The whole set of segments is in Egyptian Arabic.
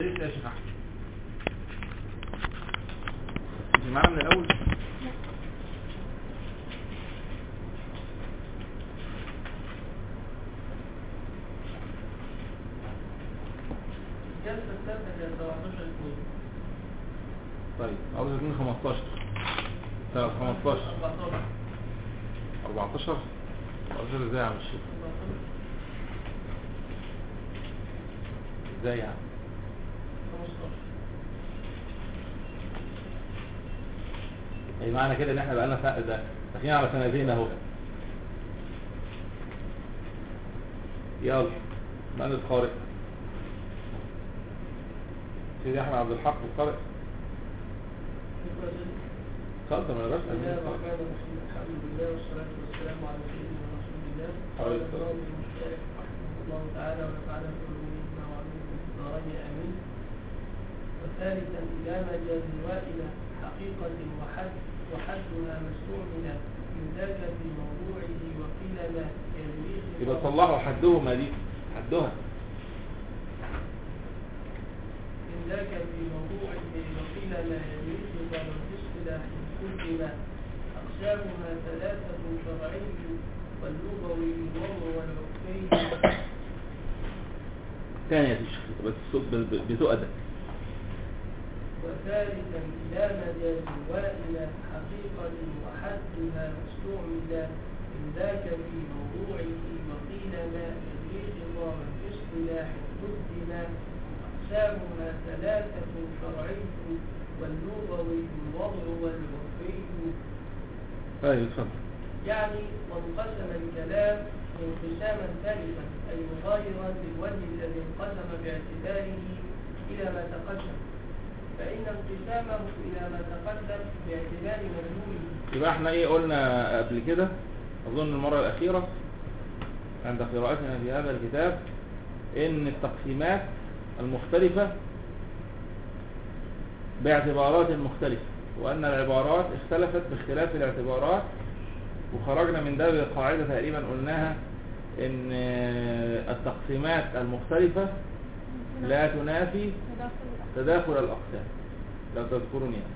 ليس يا شيخ احمد انت معانا من الاول الجلسة الثالثة كانت 17 اثنين طيب عاوز من 15 طيب 15 14 14 14 ازاي يا عم الشيخ 14 ازاي يعني 15 اي معنى كده ان احنا بقالنا سنة ده داخلين على سنتين اهو يلا من القارئ سيدي احمد عبد الحق القارئ اتفضل ما بسم الله بسأل الرحمن الرحيم الحمد لله والصلاة والسلام على سيدنا رسول الله عليه قال الصلاة الإمام المشترك رحمه الله تعالى ونفعنا بعلومهما وعلومكم في الدارين آمين وثالثا إلى مجاز وائلة حقيقة وحد وحدها مستعمل من ذاك في موضوعه وقيل ما يليق يبقى صلحوا حدهما دي حدها من ذاك في موضوعه وقيل ما يليق ضرب في اصطلاح كل أقسامها ثلاثة شرعي واللغوي والوضع والعرفي تاني يا شيخ بس الصوت ب- ب- بتؤدى وثالثا إلى مجاز وائلة حقيقة وحدها استعمل من ذاك في موضوعه وقيل ما يليق ضرب في اصطلاح قدم أقسامها ثلاثة شرعي واللغوي الوضع والعرفي ايوه اتفضل يعني وانقسم الكلام انقساما ثالثا أي مغايرا للوجه الذي انقسم باعتباره إلى ما تقدم فإن انقسامه إلى ما تقدم باعتبار مدلوله يبقى احنا ايه قلنا قبل كده اظن المرة الاخيرة عند قراءتنا في هذا الكتاب ان التقسيمات المختلفة باعتبارات مختلفة وان العبارات اختلفت باختلاف الاعتبارات وخرجنا من ده بقاعدة تقريبا قلناها ان التقسيمات المختلفة لا تنافي تداخل الاقسام لو تذكرون يعني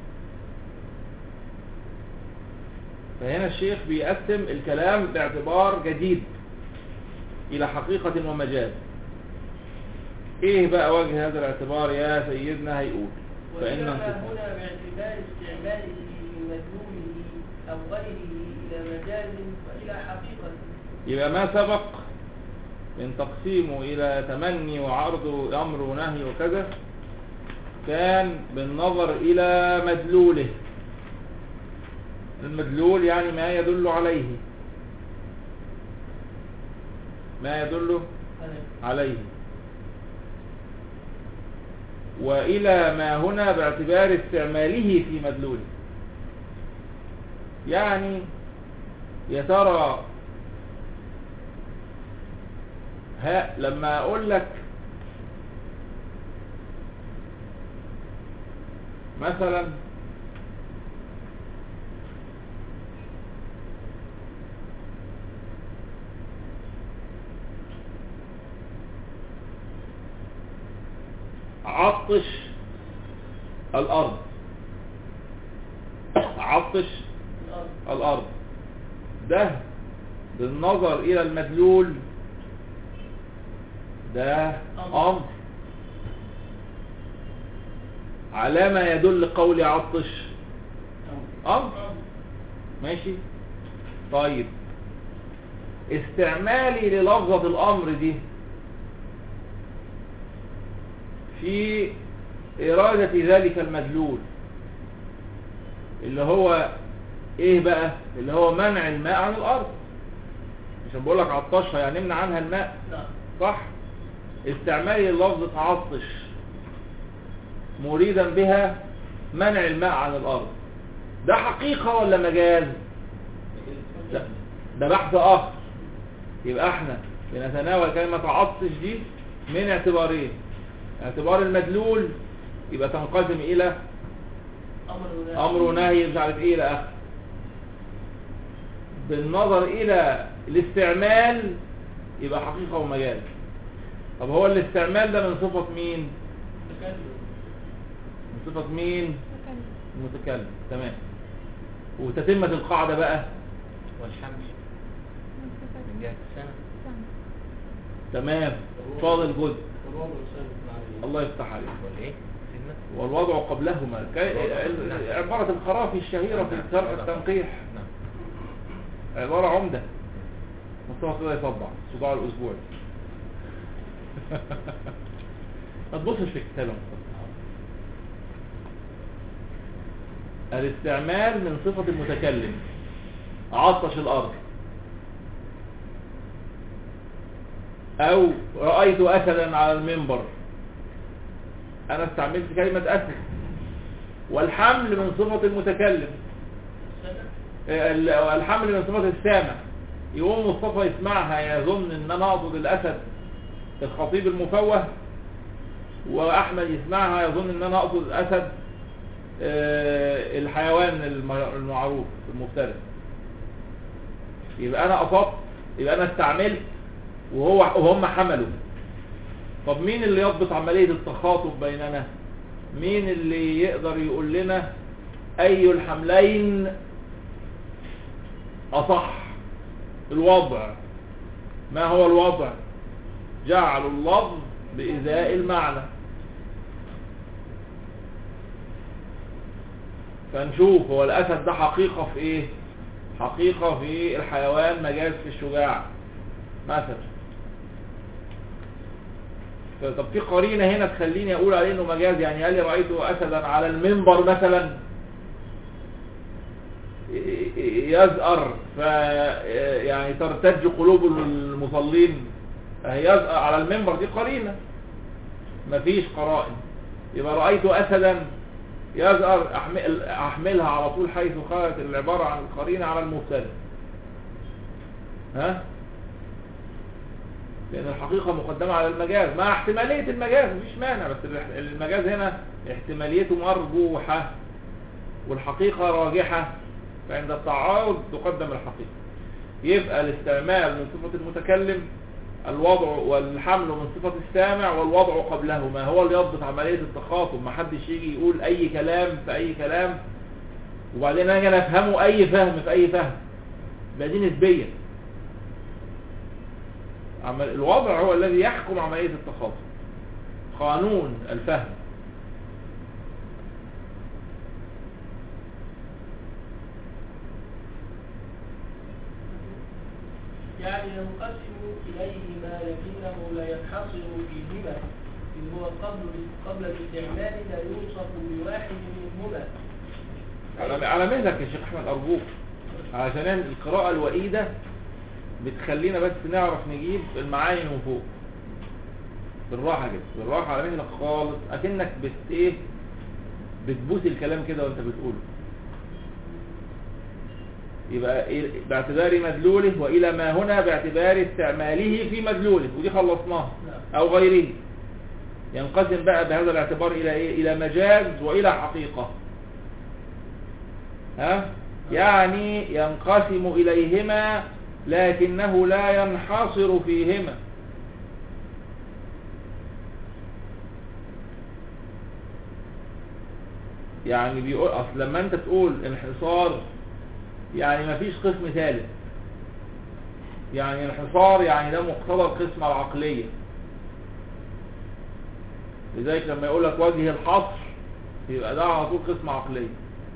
فهنا الشيخ بيقسم الكلام باعتبار جديد الى حقيقة ومجاز ايه بقى وجه هذا الاعتبار يا سيدنا هيقول فإن وإنما انقسام هنا باعتبار استعماله في مدلوله أو غيره إلى مجاز وإلى حقيقة يبقى ما سبق من تقسيمه الى تمني وعرض امر ونهي وكذا كان بالنظر الى مدلوله المدلول يعني ما يدل عليه ما يدل عليه وإلى ما هنا باعتبار استعماله في مدلوله يعني يا ترى ها لما أقول لك مثلا عطش الأرض عطش الأرض الأرض ده بالنظر إلى المدلول ده أمر على ما يدل قول عطش أمر ماشي طيب استعمالي للفظة الأمر دي في إرادة ذلك المدلول اللي هو ايه بقى اللي هو منع الماء عن الارض عشان بقول لك عطشها يعني نمنع عنها الماء نعم صح استعمالي لفظة عطش مريدا بها منع الماء عن الارض ده حقيقة ولا مجاز لا ده بحث اخر يبقى احنا بنتناول كلمة عطش دي من اعتبارين اعتبار المدلول يبقى تنقسم الى أمر ونهي امر ونهي مش عارف ايه الى اخره بالنظر الى الاستعمال يبقى حقيقة ومجاز طب هو الاستعمال ده من صفة مين تكلم من صفة مين تكلم المتكلم تمام وتتمة القاعدة بقى والحمل من صفة من جهة السنة السمع تمام فاضل جزء والوضع ثابت عليه الله يفتح عليك والإيه؟ سنة والوضع قبلهما كي- ال- عبارة الخرافي الشهيرة في شرح التنقيح نعم عبارة عمدة مصطفى كده يطبع صداع الأسبوع ما تبصش في الكتاب يا مصطفى الاستعمال من صفة المتكلم عطش الأرض أو رأيت أسدا على المنبر أنا استعملت كلمة أسد والحمل من صفة المتكلم السنة ال- الحمل من صفة السامع يقوم مصطفى يسمعها يظن ان انا اقصد الاسد الخطيب المفوه واحمد يسمعها يظن ان انا اقصد الاسد آه، الحيوان الم- المعروف المفترس يبقى انا اصبت يبقى انا استعملت وهو وهم حملوا طب مين اللي يضبط عملية التخاطب بيننا مين اللي يقدر يقول لنا اي الحملين أصح الوضع ما هو الوضع جعل اللفظ بإزاء المعنى فنشوف هو الأسد ده حقيقة في إيه حقيقة في الحيوان مجاز في الشجاع مثلا طب في قرينة هنا تخليني أقول عليه إنه مجاز يعني هل رأيت أسدا على المنبر مثلا يزأر ف يعني ترتج قلوب المصلين يزأر على المنبر دي قرينة مفيش قرائن يبقى رأيت أسدا يزأر أحمل أحملها على طول حيث خرجت العبارة عن القرينة على المبتدا ها لأن الحقيقة مقدمة على المجاز مع احتمالية المجاز مفيش مانع بس المجاز هنا احتماليته مرجوحة والحقيقة راجحة فعند التعارض تقدم الحقيقة يبقى الاستعمال من صفة المتكلم الوضع والحمل من صفة السامع والوضع قبلهما هو اللي يضبط عملية التخاطب ما حدش يجي يقول اي كلام في اي كلام وبعدين اجي انا افهمه اي فهم في اي فهم يبقى دي نسبية عمل الوضع هو الذي يحكم عملية التخاطب قانون الفهم يعني ينقسم إليهما لكنه لا ينحصر فيهما إذ هو قبل قبل الاستعمال لا يوصف بواحد منهما على على مهلك يا شيخ احمد ارجوك علشان القراءة الوئيدة بتخلينا بس نعرف نجيب المعاني من فوق بالراحة كده بالراحة على مهلك خالص اكنك بت ايه بتبوس الكلام كده وانت بتقوله يبقى إيه- باعتبار مدلوله والى ما هنا باعتبار استعماله في مدلوله ودي خلصناها نعم. او غيره ينقسم بقى بهذا الاعتبار الى ايه الى مجاز والى حقيقة ها يعني ينقسم اليهما لكنه لا ينحصر فيهما يعني بيقول اصل لما انت تقول انحصار يعني مفيش قسم ثالث يعني انحصار يعني ده مقتضى القسمة العقلية لذلك لما يقول لك وجه الحصر يبقى ده على طول قسمة عقلية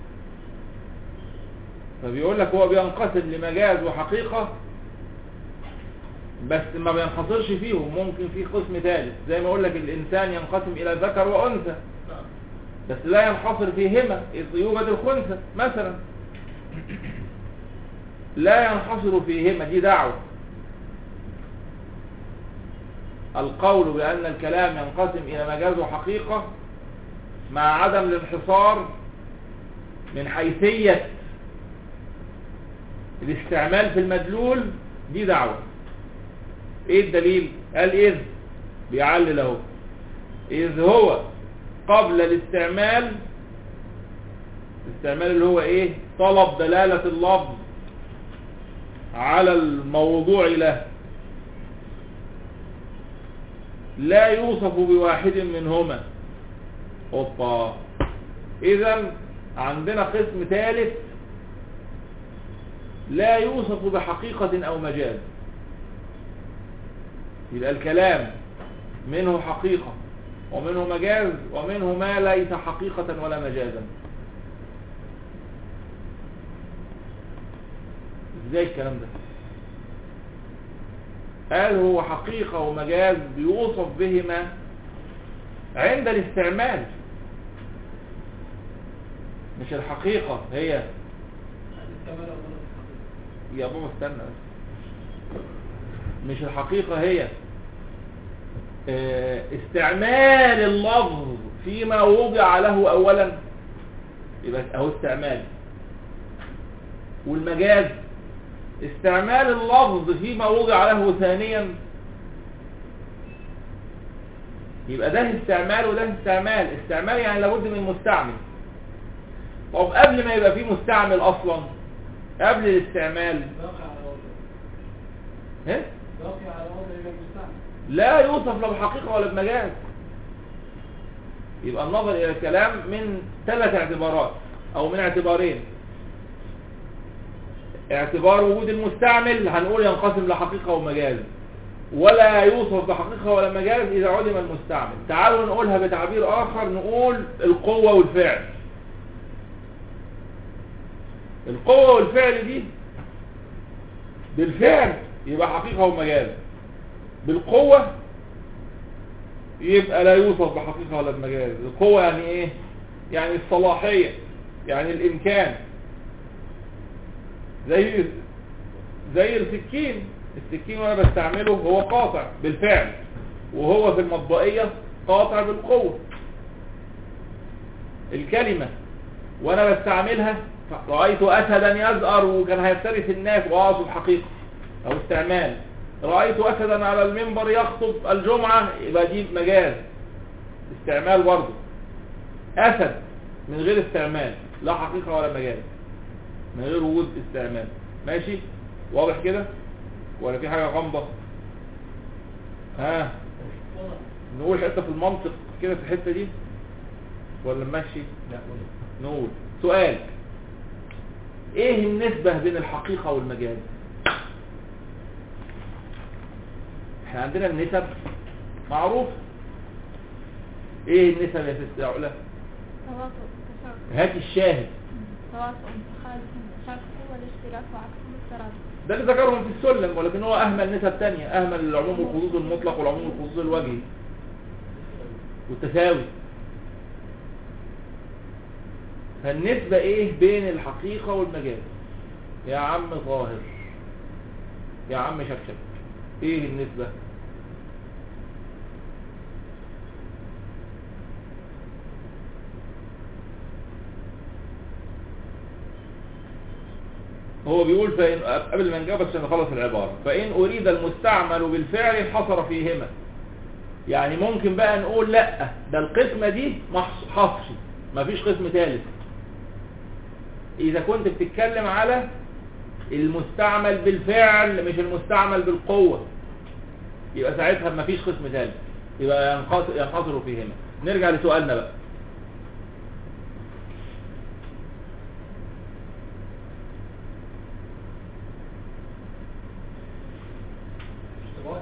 فبيقول لك هو بينقسم لمجاز وحقيقة بس ما بينحصرش فيهم ممكن في قسم ثالث زي ما اقول لك الانسان ينقسم الى ذكر وانثى نعم. بس لا ينحصر فيهما إذ يوجد الخنثى مثلا لا ينحصر فيهما دي دعوة القول بأن الكلام ينقسم إلى مجاز وحقيقة مع عدم الانحصار من حيثية الاستعمال في المدلول دي دعوة ايه الدليل قال اذ بيعلل اهو اذ هو قبل الاستعمال الاستعمال اللي هو ايه طلب دلالة اللفظ على الموضوع له لا يوصف بواحد منهما اوبا اذا عندنا قسم ثالث لا يوصف بحقيقة او مجاز يبقى الكلام منه حقيقة ومنه مجاز ومنه ما ليس حقيقة ولا مجازا ازاي الكلام ده قال هو حقيقة ومجاز بيوصف بهما عند الاستعمال مش الحقيقة هي الكمال أولا الحقيقة يا بابا استنى بس مش الحقيقة هي آه، استعمال اللفظ فيما وضع له اولا يبقى اهو استعمال والمجاز استعمال اللفظ فيما وضع له ثانيا يبقى ده استعمال وده استعمال استعمال يعني لابد من مستعمل طب قبل ما يبقى فيه مستعمل اصلا قبل الاستعمال باقي على وضع ها باقي على وضع المستعمل لا يوصف لا بحقيقة ولا بمجاز يبقى النظر إلى الكلام من ثلاث اعتبارات أو من اعتبارين اعتبار وجود المستعمل هنقول ينقسم لحقيقة ومجاز ولا يوصف بحقيقة ولا مجاز إذا علم المستعمل تعالوا نقولها بتعبير آخر نقول القوة والفعل القوة والفعل دي بالفعل يبقى حقيقة ومجاز بالقوة يبقى لا يوصف بحقيقة ولا بمجاز القوة يعني ايه يعني الصلاحية يعني الامكان زي زي السكين السكين وانا بستعمله هو قاطع بالفعل وهو في المطبقية قاطع بالقوة الكلمة وانا بستعملها رأيت اسدا يزأر وكان هيفترس الناس واقصد حقيقة او استعمال رأيت أسدا على المنبر يخطب الجمعة يبقى دي مجاز استعمال برضه أسد من غير استعمال لا حقيقة ولا مجاز من غير وجود استعمال ماشي واضح كده ولا في حاجة غامضة ها واضح نقول حتة في المنطق كده في الحتة دي ولا ماشي لا قول نقول سؤال ايه النسبة بين الحقيقة والمجاز احنا عندنا النسب معروف ايه النسب يا ست علا تواطؤ تشارك هات الشاهد تواطؤ تخالف تشارك هو الاشتراك وعكسه الترادف ده اللي ذكرهم في السلم ولكن هو اهمل نسب تانية اهمل العموم الخصوص المطلق والعموم الخصوص الوجهي والتساوي فالنسبة ايه بين الحقيقة والمجاز يا عم ظاهر يا عم شكشك ايه النسبة هو بيقول فإن قبل ما نجاوب عشان نخلص العبارة فإن أريد المستعمل بالفعل حصر فيهما يعني ممكن بقى نقول لا ده القسمة دي محص- حصري مفيش قسم ثالث إذا كنت بتتكلم على المستعمل بالفعل مش المستعمل بالقوة يبقى ساعتها مفيش قسم ثالث يبقى ينقص- ينحصر فيهما نرجع لسؤالنا بقى اشتراك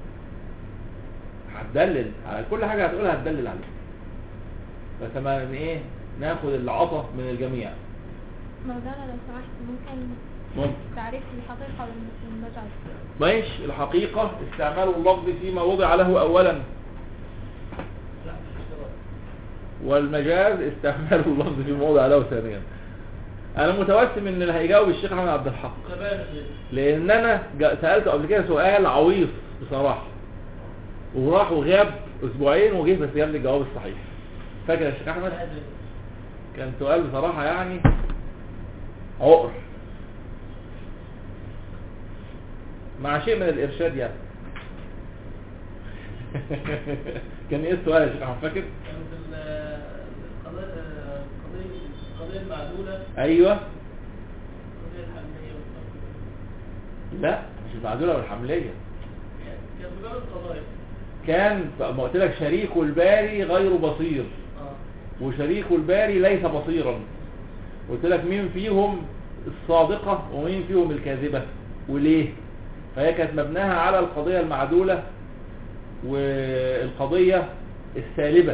هتدلل على كل حاجة هتقولها هتدلل عليها بس ما ن- ايه ناخد العطف من الجميع مولانا لو سمحت ممكن ممكن تعريف الحقيقة والمجاز ماشي الحقيقة استعمال اللفظ فيما وضع له اولا لا مش اشتراك والمجاز استعمال اللفظ فيما وضع له ثانيا انا متوسم ان اللي هيجاوب الشيخ احمد عبد الحق تبارك لان انا جا- سألته قبل كده سؤال عويص بصراحة وراح وغاب اسبوعين وجه بس جاب لي الجواب الصحيح فاكر يا شيخ احمد كان سؤال بصراحة يعني عقر مع شيء من الإرشاد يعني كان ايه السؤال يا شيخ احمد فاكر كان في ال- القضايا القضية القضية المعدولة ايوه القضية الحملية والقضية لا مش المعدولة والحملية يعني كان في باب القضايا كان ما قلت لك شريك الباري غير بصير اه وشريك الباري ليس بصيرا قلت لك مين فيهم الصادقة ومين فيهم الكاذبة وليه فهي كانت مبناها على القضية المعدولة والقضية السالبة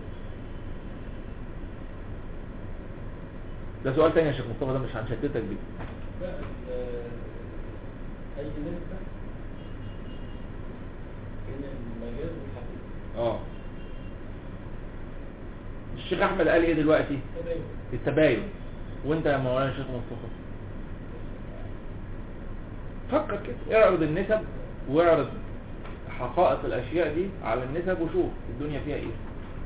ده سؤال تاني يا شيخ مصطفى ده مش هنشتتك بيه لا ال- أي نسبة بين المجاز والحقيقة اه الشيخ احمد قال ايه دلوقتي تباين التباين وانت يا مولانا الشيخ مصطفى فكر كده اعرض النسب واعرض حقائق الاشياء دي على النسب وشوف الدنيا فيها ايه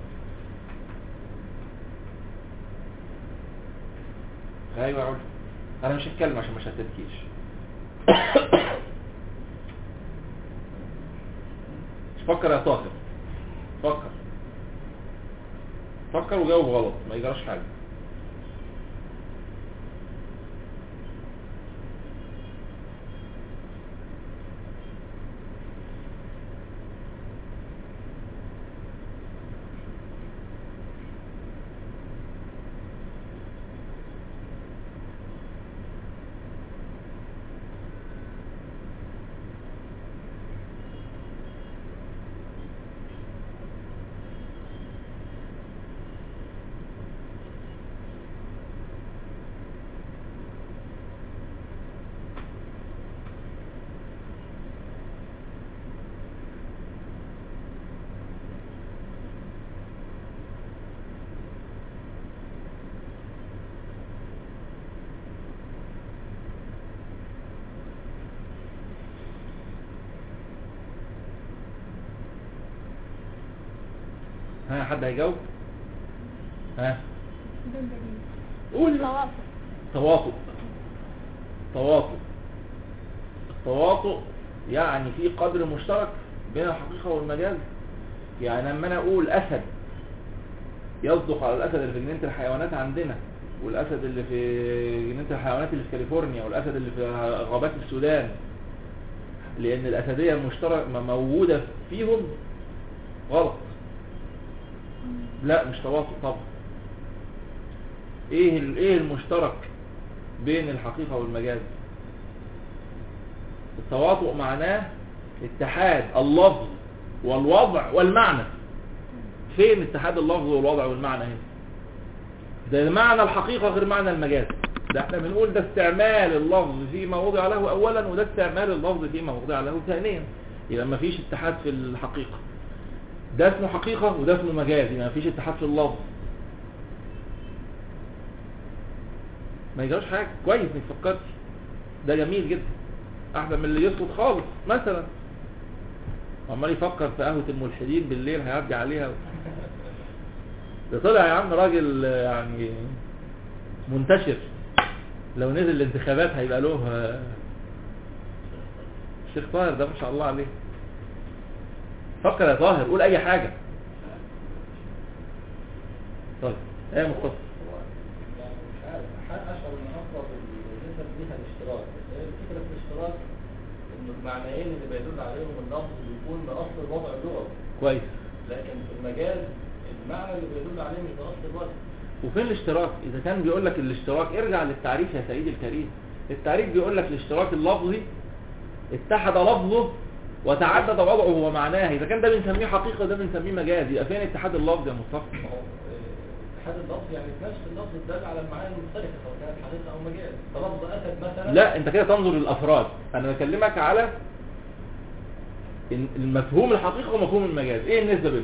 ايوه يا علا انا مش هتكلم عشان ما شتتكيش فكر يا طاهر فكر فكر وجاوب غلط ما يجراش حاجه ها حد هيجاوب ها بدون دليل قول توافق تواطؤ تواطؤ التواطؤ يعني في قدر مشترك بين الحقيقة والمجاز يعني لما انا اقول اسد يصدق على الاسد اللي في جنينة الحيوانات عندنا والاسد اللي في جنينة الحيوانات اللي في كاليفورنيا والاسد اللي في غابات السودان لان الاسدية المشترك موجودة فيهم غلط لا مش تواطؤ طبعا ايه ال- ايه المشترك بين الحقيقة والمجاز التواطؤ معناه اتحاد اللفظ والوضع والمعنى فين اتحاد اللفظ والوضع والمعنى هنا ده معنى الحقيقة غير معنى المجاز ده احنا بنقول ده استعمال اللفظ فيما وضع له اولا وده استعمال اللفظ فيما وضع له ثانيا يبقى ما فيش اتحاد في الحقيقة ده اسمه حقيقة وده اسمه مجاز يبقى ما فيش اتحاد في اللفظ ما يجراش حاجة كويس انك فكرتي ده جميل جدا احسن من اللي يسكت خالص مثلا عمال يفكر في قهوة الملحدين بالليل هيعدي عليها ده طلع يا عم راجل آه، يعني منتشر لو نزل الانتخابات هيبقى له آه، الشيخ طاهر ده ما شاء الله عليه فكر يا طاهر قول اي حاجة طيب ايه يا مصطفى هو يعني مش عارف ح- اشعر ان اقرب النسب ليها الاشتراك بس هي الفكره في الاشتراك ان المعنيين اللي بيدل عليهم اللفظ بيكون باصل الوضع اللغوي كويس لكن في المجاز المعنى اللي بيدل عليه مش باصل الوضع وفين الاشتراك اذا كان بيقول لك الاشتراك ارجع للتعريف يا سيدي الكريم التعريف بيقول لك الاشتراك اللفظي اتحد لفظه وتعدد وضعه ومعناه اذا كان ده بنسميه حقيقه ده بنسميه مجاز يبقى فين اتحاد اللفظ يا مصطفى ما هو آه، اتحاد اللفظ يعني في نفس اللفظ الدال على المعاني المختلفه سواء كانت حقيقه او مجاز فلفظ اسد مثلا لا انت كده تنظر للافراد انا بكلمك على إن- المفهوم الحقيقه ومفهوم المجاز ايه النسبه بينهم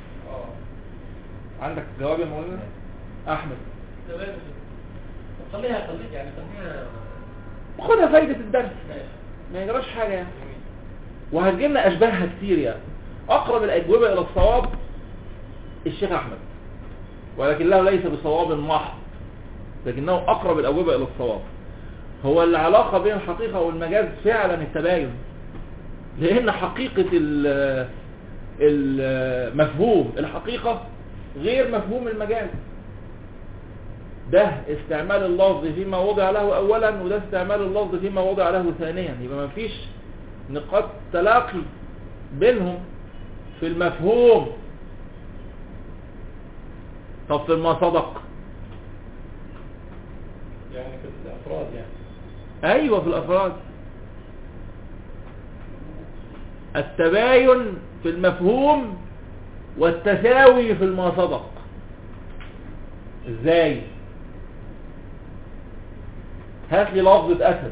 اه عندك جواب يا مولانا احمد تمام طب خليها خليك يعني خليها خدها فايده الدرس ماشي ما يجراش حاجه يعني جميل وهتجي لنا اشباهها كتير يعني اقرب الاجوبه الى الصواب الشيخ احمد ولكنه ليس بصواب محض لكنه اقرب الاجوبه الى الصواب هو العلاقه بين الحقيقه والمجاز فعلا التباين لان حقيقه ال- المفهوم الحقيقه غير مفهوم المجاز ده استعمال اللفظ فيما وضع له اولا وده استعمال اللفظ فيما وضع له ثانيا يبقى ما فيش نقاط تلاقي بينهم في المفهوم طب في المصدق يعني في الافراد يعني ايوه في الافراد التباين في المفهوم والتساوي في المصدق ازاي هات لي لفظة اسد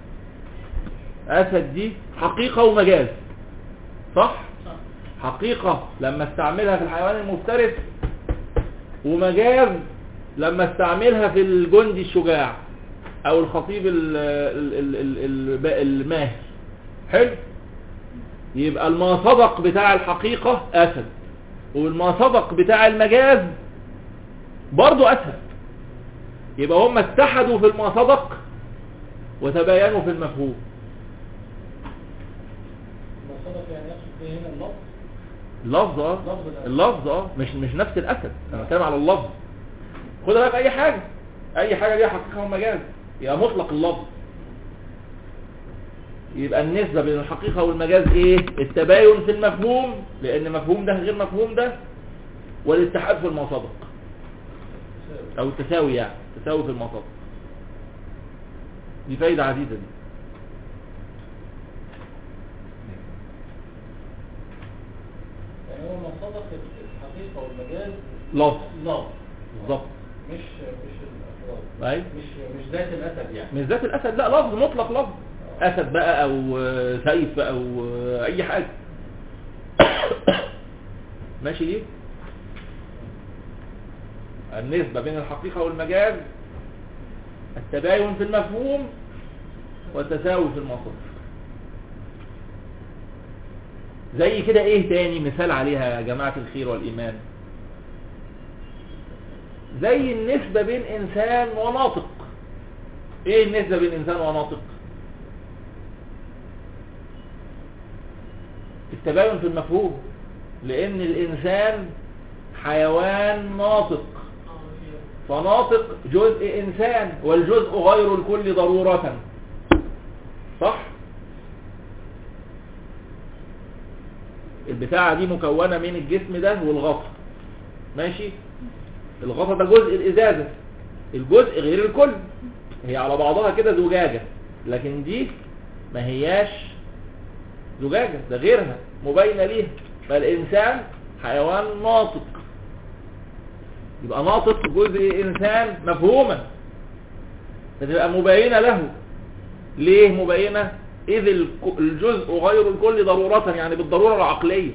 اسد دي حقيقة ومجاز صح صح حقيقة لما استعملها في الحيوان المفترس ومجاز لما استعملها في الجندي الشجاع او الخطيب ال- ال- ال- ال- ال- الماهر حلو يبقى المصدق بتاع الحقيقة اسد والمصدق بتاع المجاز برضو اسد يبقى هم اتحدوا في المصدق وتباينوا في المفهوم المصدق يعني يقصد به هنا اللفظ اللفظ اه لفظ الأسد. اللفظ اه مش مش نفس الاسد انا بتكلم على اللفظ خد بالك اي حاجه اي حاجه ليها حقيقه ومجاز يبقى مطلق اللفظ يبقى النسبة بين الحقيقة والمجاز ايه التباين في المفهوم لان مفهوم ده غير مفهوم ده والاتحاد في المصادق او التساوي يعني التساوي في المصادق دي فايدة عزيزة دي يعني هو المصدق الحقيقة والمجاز لفظ لفظ بالظبط مش مش الافراد أيوة. مش مش ذات الاسد يعني مش ذات الاسد لا لفظ مطلق لفظ اسد بقى او آه، سيف او آه، اي حاجة ماشي دي النسبة بين الحقيقة والمجاز التباين في المفهوم والتساوي في المصدر زي كده ايه تاني مثال عليها يا جماعة الخير والإيمان زي النسبة بين إنسان وناطق ايه النسبة بين إنسان وناطق التباين في المفهوم لأن الإنسان حيوان ناطق فناطق جزء إنسان والجزء غير الكل ضرورة صح البتاعة دي مكونة من الجسم ده والغطا ماشي الغطا ده جزء الإزازة الجزء غير الكل هي على بعضها كده زجاجة لكن دي ما هياش زجاجة ده غيرها مبينة ليها فالإنسان حيوان ناطق يبقى ناطق جزء إنسان مفهوما فتبقى مبينة له ليه مبينة إذ الك- الجزء غير الكل ضرورة يعني بالضرورة العقلية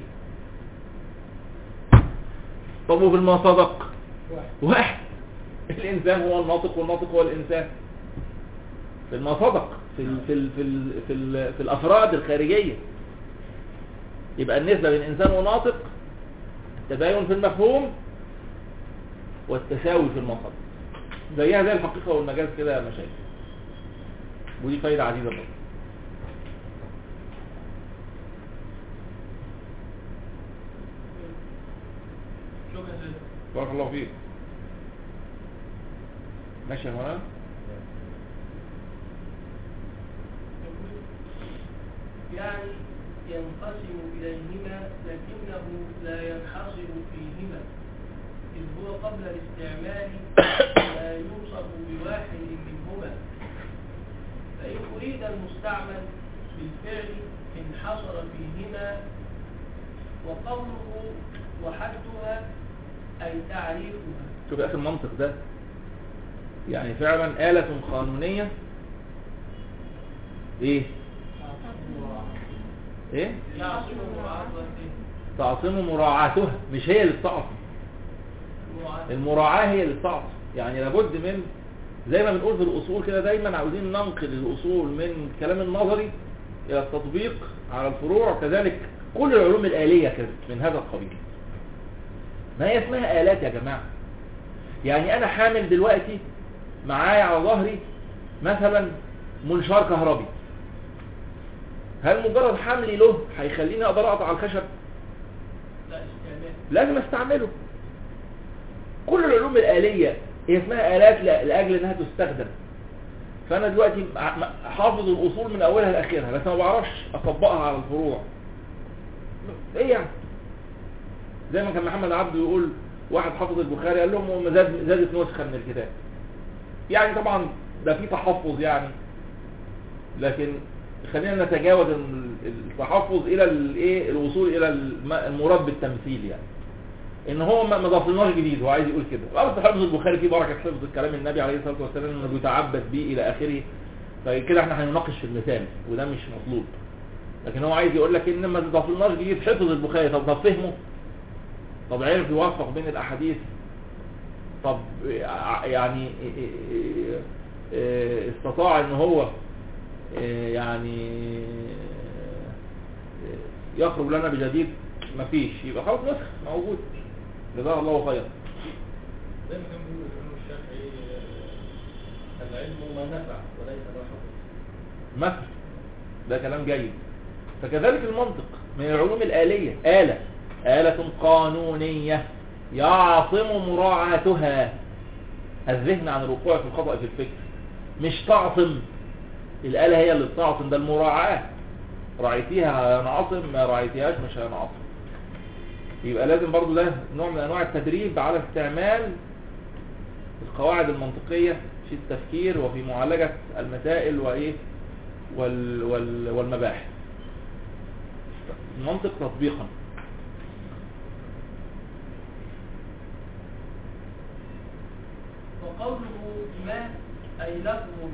طب وفي المصدق واحد واحد الإنسان هو الناطق والناطق هو الإنسان في المصدق في ال في ال في ال في, ال في الأفراد الخارجية يبقى النسبة بين إنسان وناطق التباين في المفهوم والتساوي في المصدق زيها زي الحقيقة والمجاز كده يا مشايخ ودي فايدة عزيزة برضه شكرا جزيلا بارك الله فيك ماشي يا مولانا يعني ينقسم إليهما لكنه لا ينحصر فيهما إذ هو قبل الاستعمال لا يوصف بواحد منهما فإن أريد المستعمل بالفعل انحصر فيهما وقوله وحدها أي تعريفها شوف يا اخي المنطق ده يعني فعلا آلة قانونية ايه ايه يعصم مراعاة تعصم مراعاتها مش هي اللي بتعصم المراعاة المراعاة هي اللي بتعصم يعني لابد من زي ما بنقول في الأصول كده دايما عاوزين ننقل الأصول من الكلام النظري إلى التطبيق على الفروع كذلك كل العلوم الآلية كده من هذا القبيل ما هي اسمها آلات يا جماعة يعني أنا حامل دلوقتي معايا على ظهري مثلا منشار كهربي هل مجرد حملي له هيخليني أقدر أقطع الخشب لا استعمال لازم استعمله كل العلوم الآلية هي اسمها آلات ل- لأجل أنها تستخدم فأنا دلوقتي ع- م- حافظ الأصول من أولها لآخرها بس ما بعرفش أطبقها على الفروع إيه يعني زي ما كان محمد عبده يقول واحد حافظ البخاري قال لهم زاد زادت نسخة من الكتاب يعني طبعا ده في تحفظ يعني لكن خلينا نتجاوز ال- التحفظ الى الايه الوصول الى الم- المراد بالتمثيل يعني ان هو ما ما ضافلناش جديد هو عايز يقول كده بس حفظ البخاري فيه بركه حفظ الكلام النبي عليه الصلاه والسلام انه بيتعبد به الى اخره فكده احنا هنناقش في المثال وده مش مطلوب لكن هو عايز يقول لك ان ما ضافلناش جديد حفظ البخاري طب ده فهمه طب عرف يوفق بين الاحاديث طب ع- يعني استطاع ان هو يعني يخرج لنا بجديد مفيش يبقى خلاص نسخ موجود جزاه الله خيرا زي ما كان بيقول الإمام الشافعي آه، العلم ما نفع وليس ما حفظ مثل ده كلام جيد فكذلك المنطق من العلوم الآلية آلة آلة قانونية يعصم مراعاتها الذهن عن الوقوع في الخطأ في الفكر مش تعصم الآلة هي اللي بتعصم ده المراعاة رعيتيها هنعصم ما رعيتيهاش مش هنعصم يبقى لازم برضو ده نوع من انواع التدريب على استعمال القواعد المنطقية في التفكير وفي معالجة المسائل وايه وال وال والمباحث المنطق تطبيقا وقوله ما أي لفظ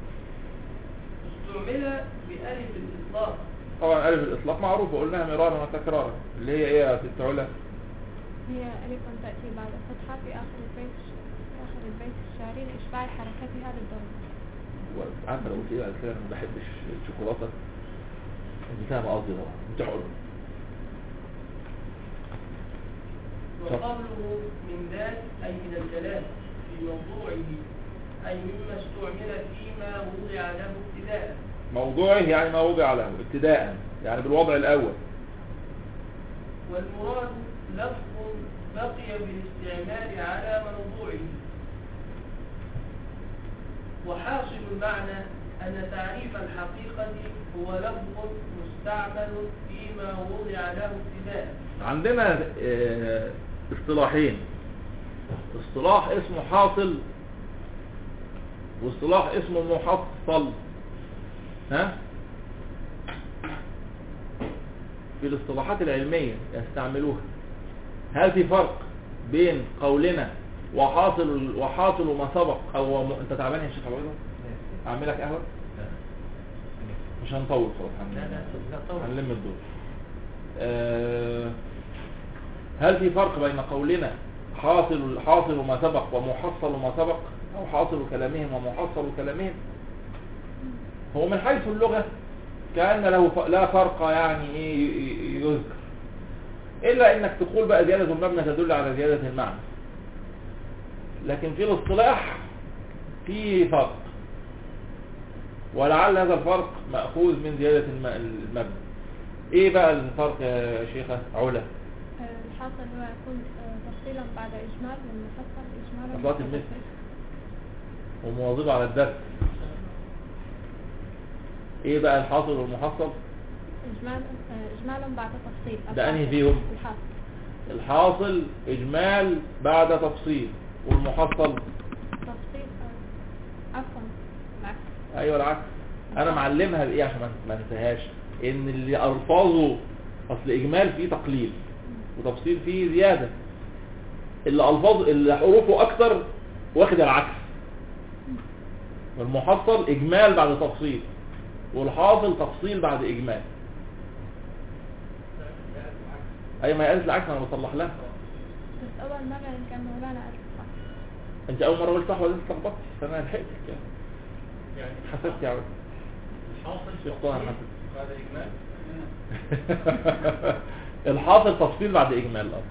استعمل بألف الإطلاق طبعا ألف الإطلاق معروفة قلناها مرارا وتكرارا اللي هي إيه يا ست علا هي ألف تأتي بعد فتحة في آخر البيت في آخر البيت الشعري لإشباع حركتها للضم عارفة لو قلت إيه بعد كده أنا ما بحبش الشوكولاتة أنت فاهم قصدي طبعا أنت حر وقوله من ذات أي من الكلام في موضوعه أي مما استعمل فيما وضع له ابتداء موضوعه يعني ما وضع له ابتداء يعني بالوضع الأول والمراد لفظ بقي بالاستعمال على موضوعه وحاصل المعنى أن تعريف الحقيقة هو لفظ مستعمل فيما وضع له ابتداء عندنا آه، اصطلاحين اصطلاح اسمه حاصل واصطلاح اسمه محصل ها في الاصطلاحات العلمية يستعملوها هل في فرق بين قولنا وحاصل وحاصل ما سبق او م... انت تعبان يا شيخ عبيده اعملك قهوه مش هنطول خلاص هن- لا لا لا طبعا هنلم الدور آه، هل في فرق بين قولنا حاصل حاصل ما سبق ومحصل ما سبق او حاصل كلامهم ومحصل كلامهم هو من حيث اللغة كأن له ف... لا فرق يعني ايه ي- ي- يذكر الا انك تقول بقى زيادة المبنى تدل على زيادة المعنى لكن في الاصطلاح في فرق ولعل هذا الفرق مأخوذ من زيادة الم- المبنى ايه بقى الفرق يا شيخة علا آه، الحاصل هو يكون آه، تفصيلا بعد إجمال والمحصل إجمالا أضغط بعد المثل. تفصيل. ومواظبة على الدرس ايه بقى الحاصل والمحصل إجمال آه، إجمالا بعد تفصيل ده أنهي الحاصل- فيهم؟ الحاصل الحاصل اجمال بعد تفصيل والمحصل تفصيل آه، عفوا العكس ايوه العكس انا معلمها بايه عشان ما- ما انساهاش ان اللي الفاظه اصل اجمال فيه تقليل وتفصيل فيه زيادة اللي الفاظ اللي حروفه اكتر واخد العكس والمحصل اجمال بعد تفصيل والحاصل تفصيل بعد اجمال اي ما قالت العكس انا بصلح لها بس أول مرة إن كان مولانا ألف صح انت اول مره قلت صح ولا انت اتلخبطت فانا لحقتك يعني يعني حسبت يا عم الحاصل شيخ طه، أنا تفصيل بعد إجمال الحاصل تفصيل بعد اجمال الأمر.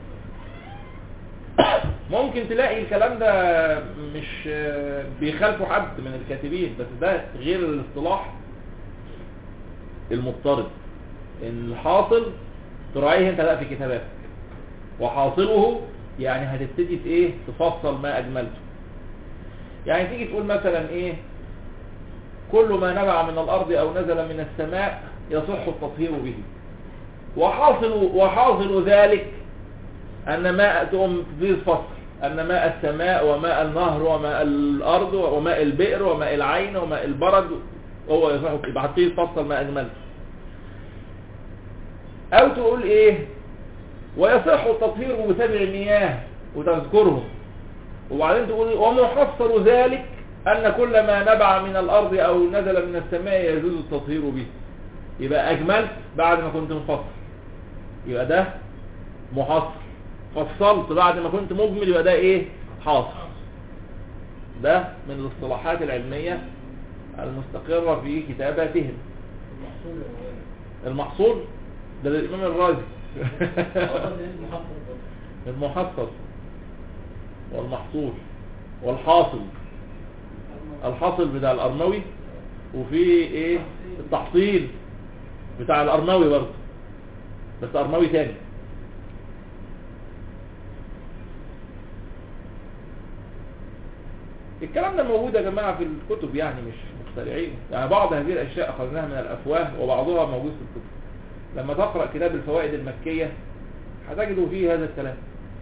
ممكن تلاقي الكلام ده مش بيخالفوا حد من الكاتبين بس ده غير الاصطلاح المضطرد ان الحاصل تراعيه انت بقى في كتاباتك وحاصله يعني هتبتدي في ايه تفصل ما اجملته يعني تيجي تقول مثلا ايه كل ما نبع من الارض او نزل من السماء يصح التطهير به وحاصل وحاصل ذلك ان ماء تقوم تزيد فصل ان ماء السماء وماء النهر وماء الارض وماء البئر وماء العين وماء البرد هو يصح يبقى هتيجي تفصل ما اجمل او تقول ايه ويصح التطهير بسبع مياه وتذكرهم وبعدين تقول ومحصل ذلك ان كل ما نبع من الارض او نزل من السماء يجوز التطهير به يبقى اجملت بعد ما كنت مفصل يبقى ده محصل فصلت بعد ما كنت مجمل يبقى ده ايه حاصل ده من الاصطلاحات العلمية المستقرة في كتاباتهم المحصول يا مولانا المحصول ده للإمام الرازي أعتقد إيه المحصول ده؟ المحصل والمحصول والحاصل الحاصل بتاع الأرموي وفي ايه التحصيل بتاع الأرموي برضه بس أرموي تاني الكلام ده موجود يا جماعة في الكتب يعني مش مخترعين يعني بعض هذه الأشياء أخذناها من الأفواه وبعضها موجود في الكتب لما تقرأ كتاب الفوائد المكية هتجدوا فيه هذا الكلام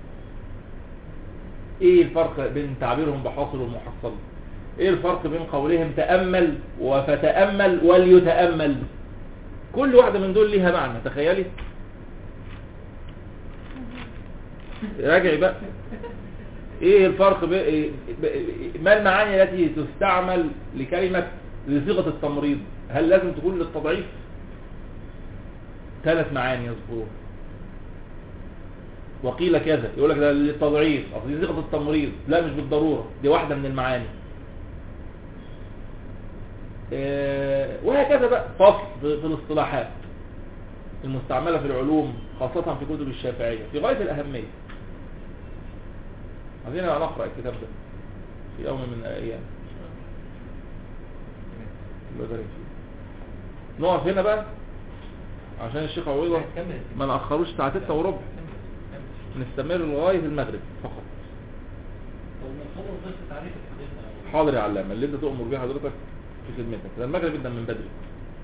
ايه الفرق بين تعبيرهم بحاصل والمحصل ايه الفرق بين قولهم تأمل وفتأمل وليتأمل كل واحدة من دول ليها معنى تخيلي راجعي بقى ايه الفرق ب... ب- ما المعاني التي تستعمل لكلمة لصيغة التمريض هل لازم تكون للتضعيف ثلاث معاني يذكرون وقيل كذا يقول لك ده للتضعيف اصل دي صيغه التمريض لا مش بالضروره دي واحده من المعاني آه، وهكذا بقى فصل في في الاصطلاحات المستعمله في العلوم خاصه في كتب الشافعيه في غايه الاهميه عايزين نقرا الكتاب ده في يوم من الايام الله يبارك فيك نقف هنا بقى عشان الشيخ عويضه كمل ما ناخروش الساعه 6 وربع نستمر لغايه المغرب فقط طب نخلص بس تعريف الحديث حاضر يا علامه اللي انت تؤمر بيه حضرتك في خدمتك ده المغرب جدا من بدري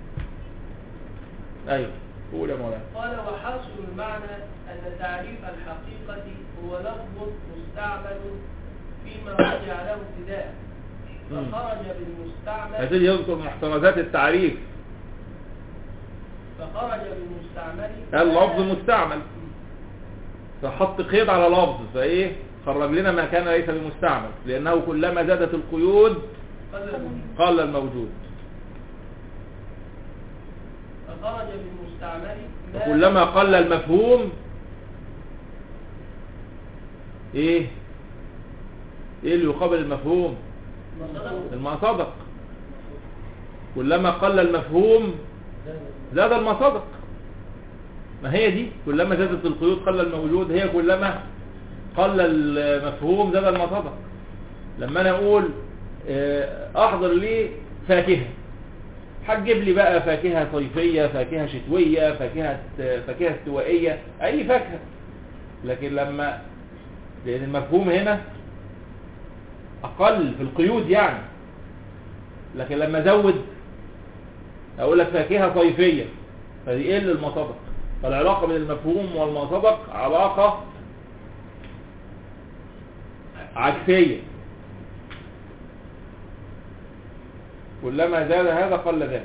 ايوه قول يا مولانا قال وحاصل المعنى أن تعريف الحقيقة هو لفظ مستعمل فيما وضع له ابتداء مم. فخرج بالمستعمل هتيجي يذكر محترزات التعريف فخرج بالمستعمل اللفظ مستعمل فحط قيد على لفظ فايه خرج لنا ما كان ليس بمستعمل لانه كلما زادت القيود قدر قل الموجود فخرج بالمستعمل ما وكلما قل المفهوم ايه ايه اللي يقابل المفهوم مصدر الما صدق كلما قل المفهوم زاد المصدق ما هي دي كلما زادت القيود قل الموجود هي كلما قل المفهوم زاد المصدق لما انا اقول آه، احضر لي فاكهة هتجيب لي بقى فاكهة صيفية فاكهة شتوية فاكهة فاكهة استوائية اي فاكهة لكن لما لان المفهوم هنا اقل في القيود يعني لكن لما ازود اقول لك فاكهة صيفية فدي قل المصدق فالعلاقة بين المفهوم والمصدق علاقة عكسية كلما زاد هذا قل ذاك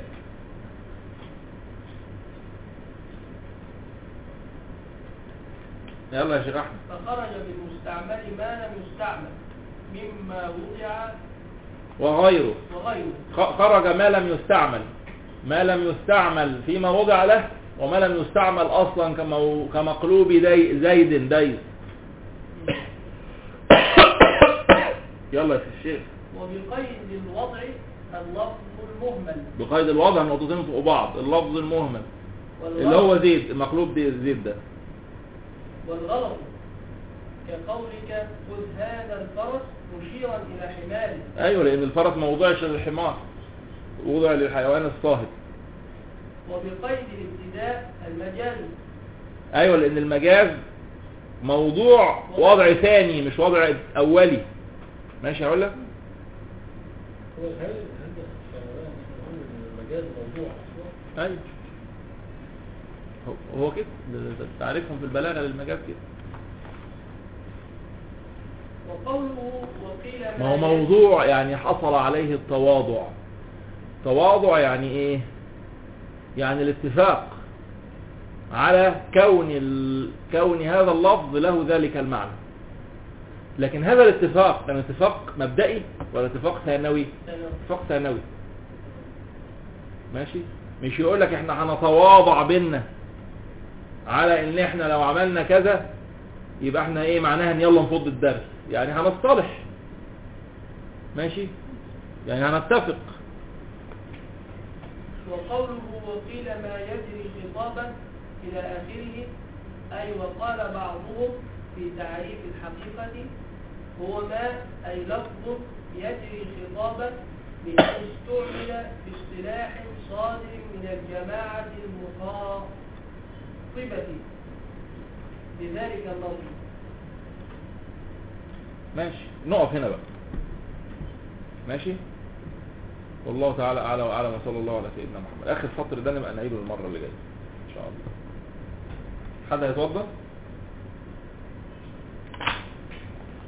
يلا يا شيخ احمد فخرج بالمستعمل ما لم يستعمل مما وضع وغيره وغيره خ- خرج ما لم يستعمل ما لم يستعمل فيما وضع له وما لم يستعمل اصلا كمو- كمقلوب دي زيد ديس يلا يا سي الشيخ وبقيد الوضع اللفظ المهمل بقيد الوضع نقطتين فوق بعض اللفظ المهمل اللي والغلط هو زيد المقلوب دي زيد ده والغلط كقولك خذ هذا الفرس مشيرا إلى حماره ايوه لان الفرس ما وضعش للحمار وضع للحيوان الصاهد وبقيد الابتداء المجاز ايوه لان المجاز موضوع وضع ثاني مش وضع اولي ماشي هقول لك هو هل هندسة الشعراء نحن نقول ان المجاز موضوع اصلا ايوه هو- هو كده ده- ده تعريفهم في البلاغه للمجاز كده وقوله وقيل ما هو يجري- موضوع يعني حصل عليه التواضع تواضع يعني ايه يعني الاتفاق على كون ال... كون هذا اللفظ له ذلك المعنى لكن هذا الاتفاق كان اتفاق مبدئي ولا اتفاق ثانوي اتفاق ثانوي ماشي مش يقول لك احنا هنتواضع بينا على ان احنا لو عملنا كذا يبقى احنا ايه معناها ان يلا نفض الدرس يعني هنصطلح ماشي يعني هنتفق وقوله وقيل ما يجري خطابا إلى آخره أي وقال بعضهم في تعريف الحقيقة هو ما أي لفظ يجري خطابا بأن استعمل في اصطلاح صادر من الجماعة المخاطبة بذلك اللفظ ماشي نقف هنا بقى ماشي والله تعالى اعلى واعلم وصلى الله على سيدنا محمد اخر سطر ده نبقى نعيده المره اللي جايه ان شاء الله حد هيتوضا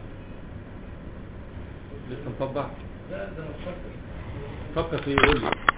لسه مصدع لا ده مش فاكر فكر فيه قول لي